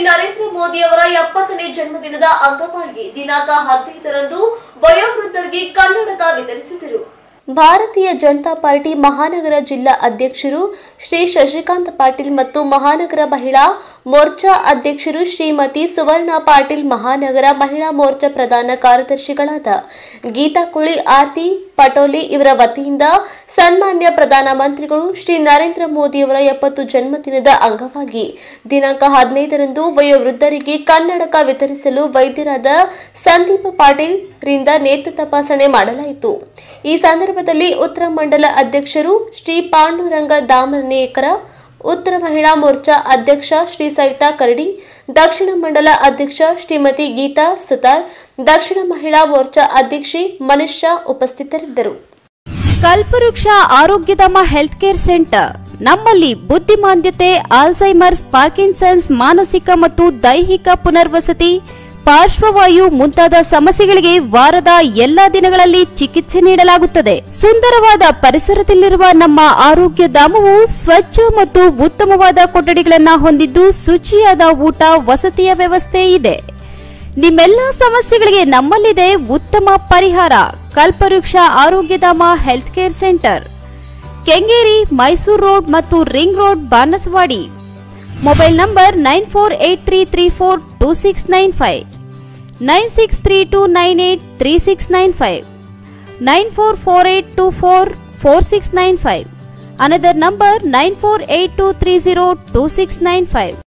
ನರೇಂದ್ರ ಮೋದಿ ಅವರ ಎಪ್ಪತ್ತನೇ ಜನ್ಮದಿನದ ಅಂಗವಾಗಿ ದಿನಾಂಕ ಹದಿನೈದರಂದು ವಯೋವೃದ್ಧರಿಗೆ ಕನ್ನಡಕ ವಿತರಿಸಿದರು ಭಾರತೀಯ ಜನತಾ ಪಾರ್ಟಿ ಮಹಾನಗರ ಜಿಲ್ಲಾ ಅಧ್ಯಕ್ಷರು ಶ್ರೀ ಶಶಿಕಾಂತ್ ಪಾಟೀಲ್ ಮತ್ತು ಮಹಾನಗರ ಮಹಿಳಾ ಮೋರ್ಚಾ ಅಧ್ಯಕ್ಷರು ಶ್ರೀಮತಿ ಸುವರ್ಣ ಪಾಟೀಲ್ ಮಹಾನಗರ ಮಹಿಳಾ ಮೋರ್ಚಾ ಪ್ರಧಾನ ಕಾರ್ಯದರ್ಶಿಗಳಾದ ಗೀತಾ ಕುಳಿ ಆರ್ತಿ ಪಟೋಲಿ ಇವರ ವತಿಯಿಂದ ಸನ್ಮಾನ್ಯ ಪ್ರಧಾನಮಂತ್ರಿಗಳು ಶ್ರೀ ನರೇಂದ್ರ ಮೋದಿಯವರ ಎಪ್ಪತ್ತು ಜನ್ಮದಿನದ ಅಂಗವಾಗಿ ದಿನಾಂಕ ಹದಿನೈದರಂದು ವಯೋವೃದ್ಧರಿಗೆ ಕನ್ನಡಕ ವಿತರಿಸಲು ವೈದ್ಯರಾದ ಸಂದೀಪ ಪಾಟೀಲ್ ರಿಂದ ನೇತ್ರ ತಪಾಸಣೆ ಮಾಡಲಾಯಿತು ಈ ಸಂದರ್ಭದಲ್ಲಿ ಉತ್ತರ ಮಂಡಲ ಅಧ್ಯಕ್ಷರು ಶ್ರೀ ಪಾಂಡುರಂಗ ದಾಮನೇಕರ ಉತ್ತರ ಮಹಿಳಾ ಮೋರ್ಚಾ ಅಧ್ಯಕ್ಷ ಶ್ರೀ ಸವಿತಾ ಕರಡಿ ದಕ್ಷಿಣ ಮಂಡಲ ಅಧ್ಯಕ್ಷ ಶ್ರೀಮತಿ ಗೀತಾ ಸುತಾರ್ ದಕ್ಷಿಣ ಮಹಿಳಾ ಮೋರ್ಚಾ ಅಧ್ಯಕ್ಷೆ ಮನುಷ್ಯ ಉಪಸ್ಥಿತರಿದ್ದರು ಕಲ್ಪವೃಕ್ಷ ಆರೋಗ್ಯಧಾಮ ಹೆಲ್ತ್ ಕೇರ್ ಸೆಂಟರ್ ನಮ್ಮಲ್ಲಿ ಬುದ್ಧಿಮಾಂದ್ಯತೆ ಆಲ್ಝೈಮರ್ಸ್ ಪಾರ್ಕಿನ್ಸನ್ಸ್ ಮಾನಸಿಕ ಮತ್ತು ದೈಹಿಕ ಪುನರ್ವಸತಿ ಪಾರ್ಶ್ವವಾಯು ಮುಂತಾದ ಸಮಸ್ಯೆಗಳಿಗೆ ವಾರದ ಎಲ್ಲಾ ದಿನಗಳಲ್ಲಿ ಚಿಕಿತ್ಸೆ ನೀಡಲಾಗುತ್ತದೆ ಸುಂದರವಾದ ಪರಿಸರದಲ್ಲಿರುವ ನಮ್ಮ ಆರೋಗ್ಯ ಧಾಮವು ಸ್ವಚ್ಛ ಮತ್ತು ಉತ್ತಮವಾದ ಕೊಠಡಿಗಳನ್ನ ಹೊಂದಿದ್ದು ಶುಚಿಯಾದ ಊಟ ವಸತಿಯ ವ್ಯವಸ್ಥೆ ಇದೆ ನಿಮ್ಮೆಲ್ಲ ಸಮಸ್ಯೆಗಳಿಗೆ ನಮ್ಮಲ್ಲಿದೆ ಉತ್ತಮ ಪರಿಹಾರ Kalpavriksha Arogyadhama health care centre Kengeri Mysore road ಮತ್ತು ring road Banaswadi mobile number nine four eight three three four two six nine five nine six three two nine eight three six nine five nine four four eight two four four six nine five another number nine four eight two three zero two six nine five